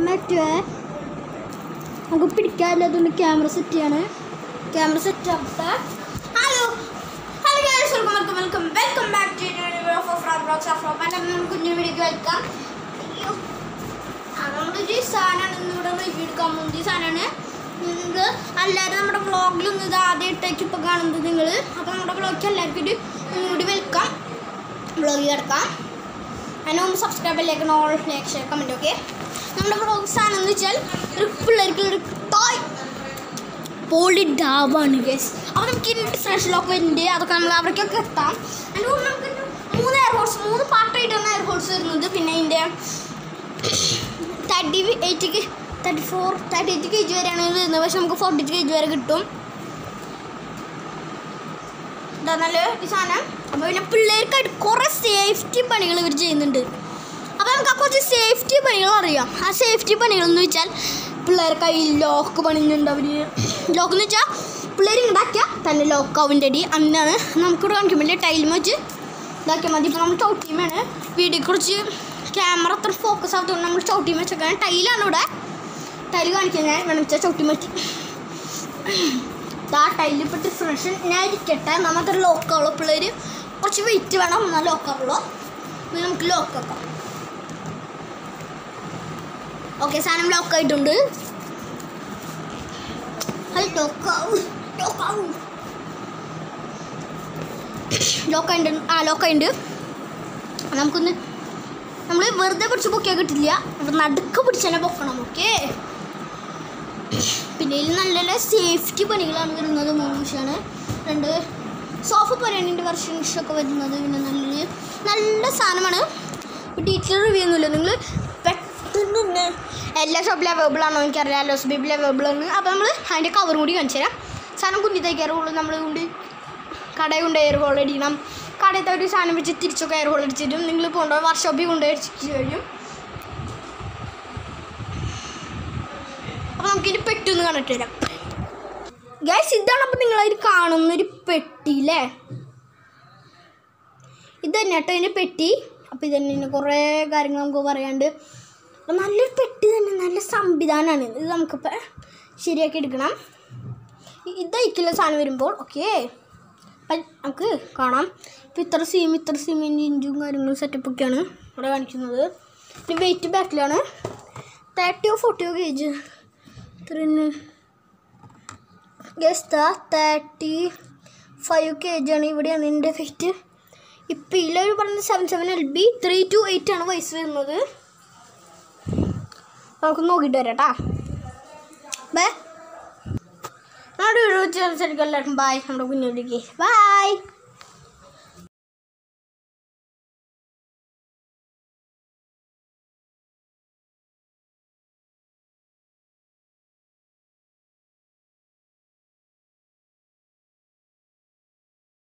പറ്റുമേ നമുക്ക് പിടിക്കാനില്ല അതുകൊണ്ട് ക്യാമറ സെറ്റ് ചെയ്യാണ് ക്യാമറ സെറ്റ് ആവട്ടെ hello hello guys welcome welcome welcome welcome back to video of fraud blogs of fraud and കുഞ്ഞു വീഡിയോക്ക് വെൽക്കം അയ്യോ ആ നമ്മളൊരു സാധനമാണ് ഇന്നിവിടെ റിവ്യൂ എടുക്കാൻ പോകുന്നത് ഈ സാധനമാണ് നിങ്ങൾ എല്ലാവരും നമ്മുടെ വ്ളോഗിൽ ഇത് ആദ്യമായിട്ടേക്ക് ഇപ്പോൾ കാണുന്നത് നിങ്ങൾ അപ്പോൾ നമ്മുടെ വ്ളോഗിക്ക് എല്ലാവർക്കും ഒരു ഒന്നുകൂടി വെൽക്കം വ്ളോഗിൽ കിടക്കാം അതിന് മുമ്പ് subscribe like all like share comment okay നമ്മുടെ വ്ളോഗ് സാധനം എന്ന് വെച്ചാൽ ഒരു പിള്ളേർക്ക് ഒരു ടോയ് പോളി ഡാബാണ് ഗസ് അപ്പോൾ നമുക്ക് ഇനി സ്പെഷ്യലൊക്കെ വരുന്നുണ്ട് അതൊക്കെ നമ്മൾ അവിടേക്കൊക്കെ എത്താം അതിൻ്റെ കൂടെ നമുക്ക് മൂന്ന് എയർ ഹോൾസ് മൂന്ന് പാർട്ടായിട്ടാണ് എയർ ഹോൾസ് വരുന്നത് പിന്നെ അതിൻ്റെ thirty eight thirty four thirty eight K G വരെയാണ് ഇത് വരുന്നത് പക്ഷെ നമുക്ക് ഫോർട്ടി കെ ജി വരെ കിട്ടും ഇതാണല്ലോ ഈ സാധനം അപ്പോൾ പിന്നെ പിള്ളേർക്കായിട്ട് കുറേ സേഫ്റ്റി പണികൾ ഇവർ ചെയ്യുന്നുണ്ട് അപ്പോൾ നമുക്ക് ആ കുറച്ച് സേഫ്റ്റി പണികൾ അറിയാം ആ സേഫ്റ്റി പണികൾ എന്ന് വെച്ചാൽ പിള്ളേർ കയ്യിൽ ലോക്ക് പണിയുന്നുണ്ട് അവർ ലോക്ക് എന്ന് വെച്ചാൽ പിള്ളേർ ഉണ്ടാക്കിയാൽ തന്നെ ലോക്ക് ആവിൻ്റെ അടി അങ്ങനെയാണ് നമുക്കിവിടെ കാണിക്കാൻ വേണ്ടി ടൈലും വെച്ച് ഇതാക്കിയാൽ മതി ഇപ്പോൾ നമ്മൾ ചവിട്ടിയുമാണ് വീഡിയോ കുറിച്ച് ക്യാമറ അത്ര ഫോക്കസ് ആകത്തുകൊണ്ട് നമ്മൾ ചവിട്ടിയും വെച്ചേക്കാൻ ടൈലാണ് ഇവിടെ ടൈല് കാണിക്കാൻ ഞാൻ വേണം വെച്ചാൽ ചവിട്ടി മാറ്റി ആ ടൈലിൽ ഇപ്പോൾ ഡിഫറൻഷൻ ഞാൻ ഇരിക്കട്ടെ നമുക്ക് ലോക്കാവുള്ളൂ പിള്ളേർ കുറച്ച് വെയിറ്റ് വേണം എന്നാൽ ലോക്കാവുള്ളൂ ഇത് നമുക്ക് ലോക്കാക്കാം ഓക്കെ സാധനം ലോക്ക് ആയിട്ടുണ്ട് അത് ലോക്കാവും ലോക്കാവും ലോക്കായിട്ടുണ്ട് ആ ലോക്കായിട്ടുണ്ട് നമുക്കൊന്ന് നമ്മൾ വെറുതെ പിടിച്ച് പൊക്കിയാൽ കിട്ടില്ല ഇവിടെ നടുക്ക് പിടിച്ച് തന്നെ പൊക്കണം ഓക്കെ പിന്നെ ഇതിൽ നല്ല നല്ല സേഫ്റ്റി പണികളാണ് വരുന്നത് മൂന്ന് വിഷയമാണ് രണ്ട് സോഫ പരണിൻ്റെ വെർഷൻസൊക്കെ വരുന്നത് പിന്നെ നല്ല നല്ല സാധനമാണ് ഡീറ്റെയിൽ റിവ്യൂ ഒന്നുമില്ല നിങ്ങൾ പെട്ടെന്ന് തന്നെ എല്ലാ ഷോപ്പിലും അവൈലബിൾ ആണോ എനിക്കറിയാം ലോസ് ബേബിൽ അവൈലബിൾ ആണ് അപ്പോൾ നമ്മൾ അതിൻ്റെ കവർ കൂടി കാണിച്ചു തരാം സാധനം കുഞ്ഞി തയ്ക്കാറുള്ളൂ നമ്മൾ കൊണ്ട് കടയിൽ കൊണ്ട് എയർ ഹോൾ അടിക്കണം കടയത്തെ ഒരു സാധനം വെച്ച് തിരിച്ചൊക്കെ എയർ ഹോൾ അടിച്ച് തരും നിങ്ങൾ പോകേണ്ട വർക്ക്ഷോപ്പിൽ കൊണ്ട് അടിച്ചിട്ട് കഴിയും അപ്പോൾ നമുക്കിനി പെട്ടൊന്ന് കണ്ടിട്ട് വരാം ഗ്യാസ് ഇതാണ് അപ്പോൾ നിങ്ങളതിൽ കാണുന്നൊരു പെട്ടി അല്ലേ ഇത് തന്നെ കേട്ടോ ഇതിൻ്റെ പെട്ടി അപ്പോൾ ഇത് തന്നെ കുറേ കാര്യങ്ങൾ നമുക്ക് പറയാണ്ട് അപ്പോൾ നല്ലൊരു പെട്ടി തന്നെ നല്ല സംവിധാനമാണ് ഇത് നമുക്കിപ്പോൾ ശരിയാക്കി എടുക്കണം ഇ- ഇതായിരിക്കില്ല സാധനം വരുമ്പോൾ ഓക്കെ അപ്പം നമുക്ക് കാണാം ഇപ്പോൾ ഇത്ര സീം ഇത്ര സീമിൻ്റെ ഇഞ്ചും കാര്യങ്ങളും സെറ്റപ്പൊക്കെയാണ് ഇവിടെ കാണിക്കുന്നത് പിന്നെ വെയിറ്റ് ബാക്കിലാണ് തേർട്ടിയോ ഫോർട്ടിയോ കെ ജി ഇത്രയാണ് guess thirty five K G ആണ് ഇവിടെയാണ് എൻ്റെ വെയിറ്റ് ഇപ്പം ഇതിലൊരു പറഞ്ഞ seven seven L B three two eight ആണ് വയസ്സ് വരുന്നത് നമുക്ക് നോക്കിയിട്ട് വരാം കേട്ടാ ബേ നമ്മുടെ വീഡിയോ സംസാരിക്കാം എല്ലാവർക്കും ബായ് നമ്മുടെ കുഞ്ഞുവിളിക്ക് ബായ്